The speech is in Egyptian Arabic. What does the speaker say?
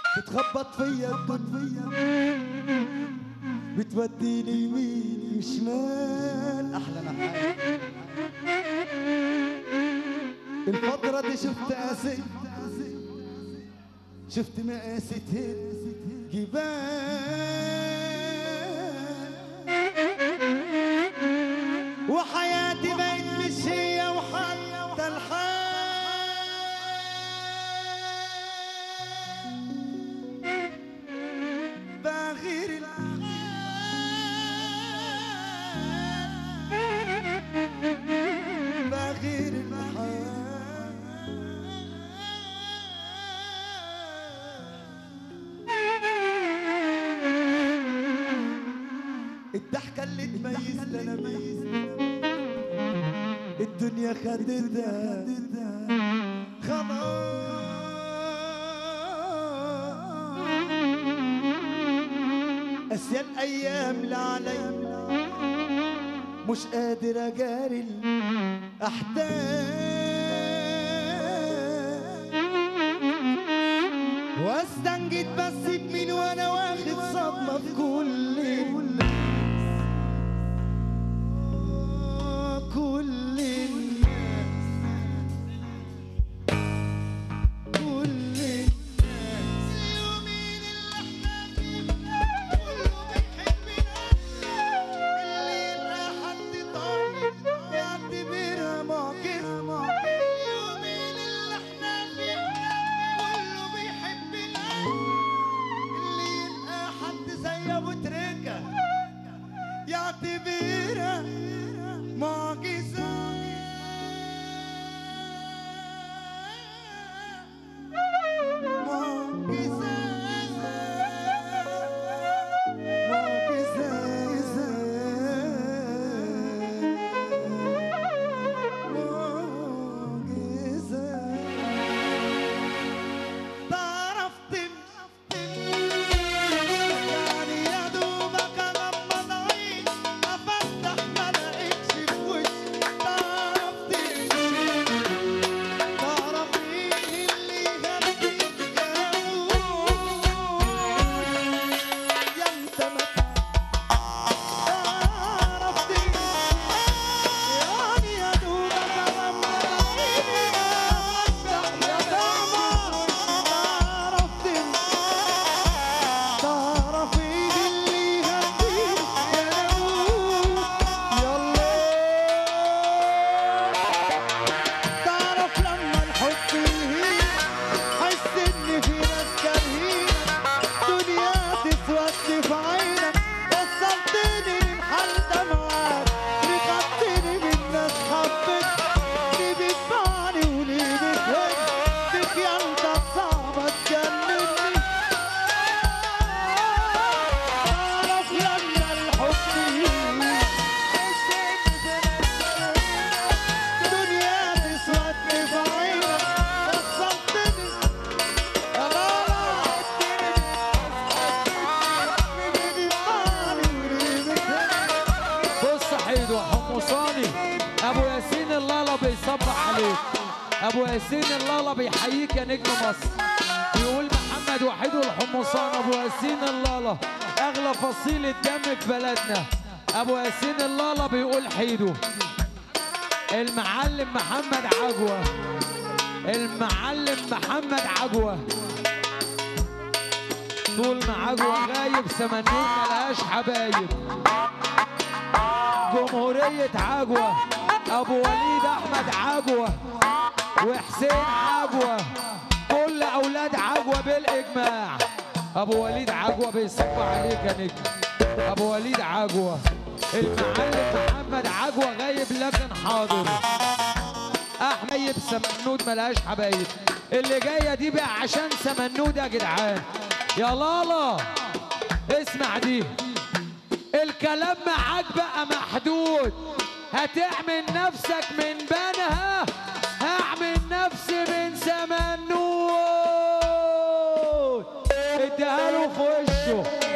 بتخبط فيا الدنيا بتوديني يمين وشمال احلى نحاس الفترة دي شفت قاسي شفت مقاسة جبال وحياتي بقت مش هي وحتى الحال بغير الحال بغير الحال الضحكة اللي تميز تلاميذ الدنيا خدتها خلاص أسيا الأيام لا علي مش قادر أجاري الأحداث واستنجد بس بمين وأنا واخد صدمة في كل الناس كل الناس كل الناس اليومين اللي احنا فيهم كله بيحبنا اللي يلقى حد طاير يعتبرها معجزة اليومين اللي احنا فيهم كله بيحبنا اللي يلقى حد زي ابو تريكه يعتبرها معجزة معجزة معجزة تعرف تمشي يعني يا دوبك اغمض عيني افتح ما الاقيكش في وشي تعرف تمشي تعرف ايه اللي يغنيك يا يا انت ما تعرف تمشي يعني يا دوبك اغمض عيني افتح يا قمر تعرف تمشي تعرف ايه اللي يهديك يا يلا تعرف لما الحب يهين حس ان في ناس كارهين دنيا تسود في عينك وصلتني للحل ده معاك رفعتني من ناس حبت ليه بتبعني وليه بتهد بك يا انت صعبة تجنني تعرف لما الحب يهين دنيا تسود في عينك وصلتني يا بص حيدو حمصاني ابو ياسين اللالا بيصبح عليك ابو ياسين اللالا بيحييك يا نجم مصر بيقول محمد وحيد الحمصان ابو ياسين اللالا اغلى فصيلة دم في بلدنا ابو ياسين اللالا بيقول حيدو المعلم محمد عجوة المعلم محمد عجوة طول ما عجوة غايب سمنون ملهاش حبايب جمهورية عجوة أبو وليد أحمد عجوة وحسين عجوة كل أولاد عجوة بالإجماع أبو وليد عجوة بيصب عليك يا نجم أبو وليد عجوة المعلم محمد عجوة غايب لكن حاضر أحمد سمنود ملهاش حبايب اللي جاية دي بقى عشان سمنود يا جدعان يا لالا اسمع دي الكلام معاك بقى محدود هتعمل نفسك من بنها هعمل نفسي من سمنود اديها له في وشه